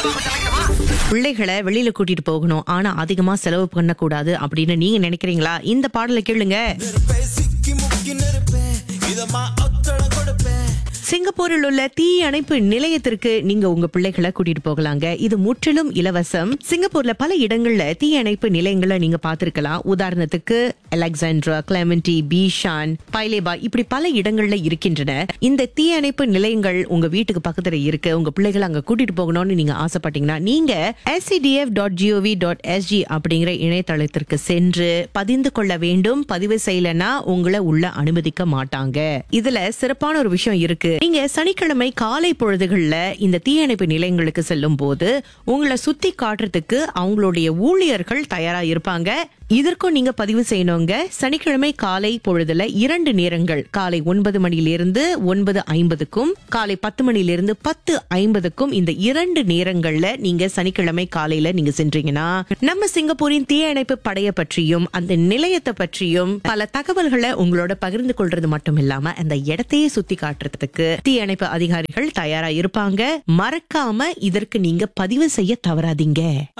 பிள்ளைகளை வெளியில கூட்டிட்டு போகணும் ஆனா அதிகமா செலவு பண்ணக்கூடாது அப்படின்னு நீங்க நினைக்கிறீங்களா இந்த பாடலை கேளுங்க சிக்கி முக்கி நெருப்பேன் இதமா ஒத்தடம் கொடுப்பேன் சிங்கப்பூரில் உள்ள தீ அணைப்பு நிலையத்திற்கு நீங்க உங்க பிள்ளைகளை கூட்டிட்டு போகலாங்க இது முற்றிலும் இலவசம் சிங்கப்பூர்ல பல இடங்கள்ல தீ அணைப்பு நிலையங்களை நீங்க பார்த்திருக்கலாம் உதாரணத்துக்கு அலெக்சாண்ட்ரா கிளமெண்டி பீஷான் பைலேபா இப்படி பல இடங்கள்ல இருக்கின்றன இந்த தீ அணைப்பு நிலையங்கள் உங்க வீட்டுக்கு பக்கத்துல இருக்கு உங்க பிள்ளைகளை அங்க கூட்டிட்டு போகணும்னு நீங்க ஆசைப்பட்டீங்கன்னா நீங்க SCDF dot gov dot SG அப்படிங்கிற இணையதளத்திற்கு சென்று பதிந்து கொள்ள வேண்டும் பதிவு செய்யலன்னா உங்களை உள்ள அனுமதிக்க மாட்டாங்க இதுல சிறப்பான ஒரு விஷயம் இருக்கு நீங்க சனிக்கிழமை காலை பொழுதுகள்ல இந்த தீயணைப்பு நிலையங்களுக்கு செல்லும் போது உங்களை சுத்தி காட்டுறதுக்கு அவங்களுடைய ஊழியர்கள் தயாரா இருப்பாங்க இதற்கும் நீங்க பதிவு செய்யணுங்க சனிக்கிழமை காலை பொழுதுல இரண்டு நேரங்கள் காலை ஒன்பது மணியிலிருந்து ஒன்பது ஐம்பதுக்கும் காலை பத்து மணியிலிருந்து பத்து ஐம்பதுக்கும் இந்த இரண்டு நேரங்கள்ல நீங்க சனிக்கிழமை காலையில நீங்க சென்றீங்கன்னா நம்ம சிங்கப்பூரின் தீயணைப்பு படைய பற்றியும் அந்த நிலையத்தை பற்றியும் பல தகவல்களை உங்களோட பகிர்ந்து கொள்றது மட்டும் இல்லாம அந்த இடத்தையே சுத்தி காட்டுறதுக்கு தீயணைப்பு அதிகாரிகள் தயாரா இருப்பாங்க மறக்காம இதற்கு நீங்க பதிவு செய்ய தவறாதீங்க